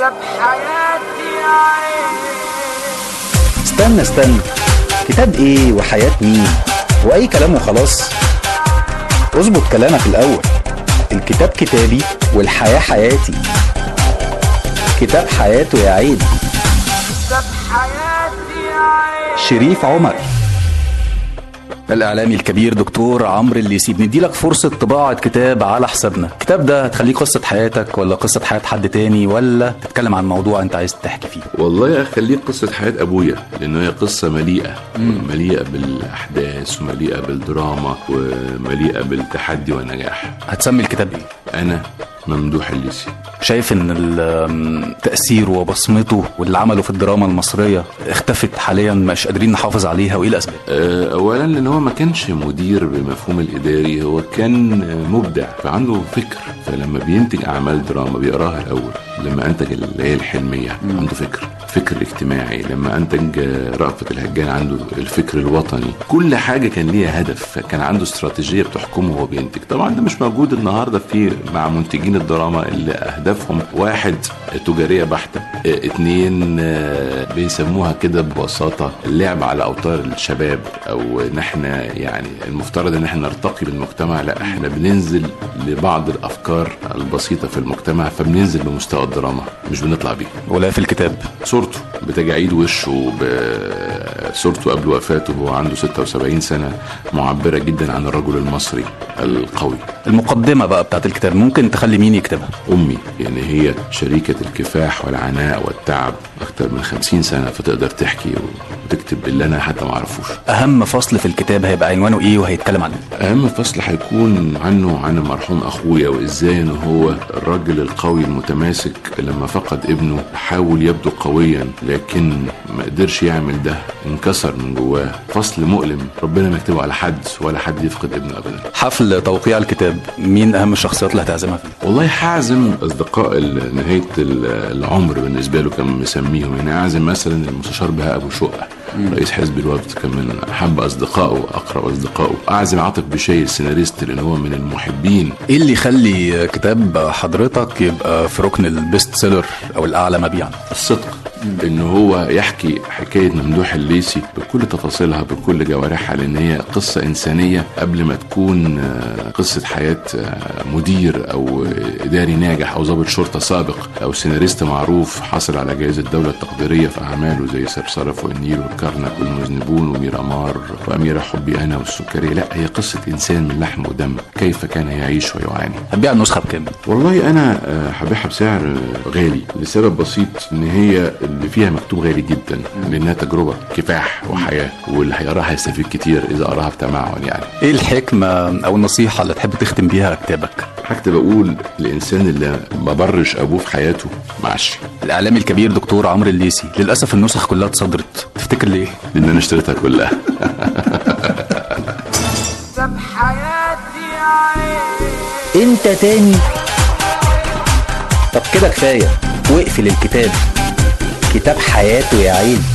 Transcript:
كتاب حياتي يا عين استنى استنى كتاب ايه وحياة مين واي كلام وخلاص اظبط كلامك الاول الكتاب كتابي والحياة حياتي كتاب حياته يا عيد كتاب حياتي يا عين شريف عمر الإعلامي الكبير دكتور عمرو الليسي بندي لك فرصة طباعة كتاب على حسابنا الكتاب ده هتخليه قصة حياتك ولا قصة حياة حد تاني ولا تتكلم عن موضوع انت عايز تحكي فيه والله اخليه قصه حياه ابويا لان هي قصه مليئه مليئه بالاحداث ومليئه بالدراما ومليئه بالتحدي والنجاح هتسمي الكتاب ايه انا ممدوح الليسي شايف ان ال- تأثيره وبصمته واللي عمله في الدراما المصرية اختفت حاليا مش قادرين نحافظ عليها وايه الاسباب آه، اولا لان هو ما كانش مدير بمفهوم الاداري هو كان آه، مبدع فعنده فكر فلما بينتج اعمال دراما بيقراها الاول لما انتج اللي هي الحلميه عنده فكر فكر اجتماعي لما انتج آه، رأفت الهجان عنده الفكر الوطني كل حاجه كان ليها هدف فكان عنده استراتيجيه بتحكمه وهو بينتج طبعا ده مش موجود النهارده في مع منتجين الدراما اللي اهدافهم واحد تجاريه بحته آه، اتنين آه، بيسموها كده ببساطه اللعب على اوتار الشباب او ان احنا يعني المفترض ان احنا نرتقي بالمجتمع لا احنا بننزل لبعض الافكار البسيطه في المجتمع فبننزل بمستوى الدراما مش بنطلع بيه ولا في الكتاب صورته بتجاعيد وشه بصورته قبل وفاته وهو عنده 76 سنه معبره جدا عن الرجل المصري القوي المقدمة بقى بتاعت الكتاب ممكن تخلي مين يكتبها امي يعني هي شريكه الكفاح والعناء والتعب اكتر من 50 سنه فتقدر تحكي وتكتب اللي انا حتى ما اعرفوش اهم فصل في الكتاب هيبقى عنوانه ايه وهيتكلم عن ايه اهم فصل هيكون عنه عن المرحوم اخويا وازاي ان هو الراجل القوي المتماسك لما فقد ابنه حاول يبدو قويا لكن ما قدرش يعمل ده انكسر من جواه فصل مؤلم ربنا ما يكتبه على حد ولا حد يفقد ابنه ابدا حفل توقيع الكتاب مين اهم الشخصيات اللي هتعزمها فيه والله حازم اصدقاء ال- نهايه ال- العمر بالنسبه له كان مسميهم يعني اعزم مثلا المستشار بهاء ابو شقه رئيس حزب الوفد كان من احب اصدقائه واقرب اصدقائه اعزم عاطف بشاي السيناريست لان هو من المحبين ايه اللي يخلي كتاب حضرتك يبقى في ركن البيست سيلر او الاعلى مبيعا الصدق ان هو يحكي حكايه ممدوح الليثي بكل تفاصيلها بكل جوارحها لان هي قصه انسانيه قبل ما تكون آه، قصه حياه آه، مدير او اداري ناجح او ضابط شرطه سابق او سيناريست معروف حصل على جائزه الدوله التقديريه في اعماله زي سرسرة والنيل والكرنك والمذنبون وميرامار واميره حبي انا والسكريه لا هي قصه انسان من لحم ودم كيف كان يعيش ويعاني هتبيع النسخه بكام والله انا آه، هبيعها بسعر آه، غالي لسبب بسيط ان هي اللي فيها مكتوب غالي جدا لانها تجربه كفاح وحياه واللي هيقراها هيستفيد كتير اذا قراها بتمعن يعني ايه الحكمه او النصيحه اللي تحب تختم بيها كتابك هكتب اقول الانسان اللي ما برش ابوه في حياته معش الاعلامي الكبير دكتور عمرو الليسي للاسف النسخ كلها اتصدرت تفتكر ليه لان انا اشتريتها كلها كتاب حياتي يا عين انت تاني طب كده كفايه واقفل الكتاب كتاب حياته يا عيد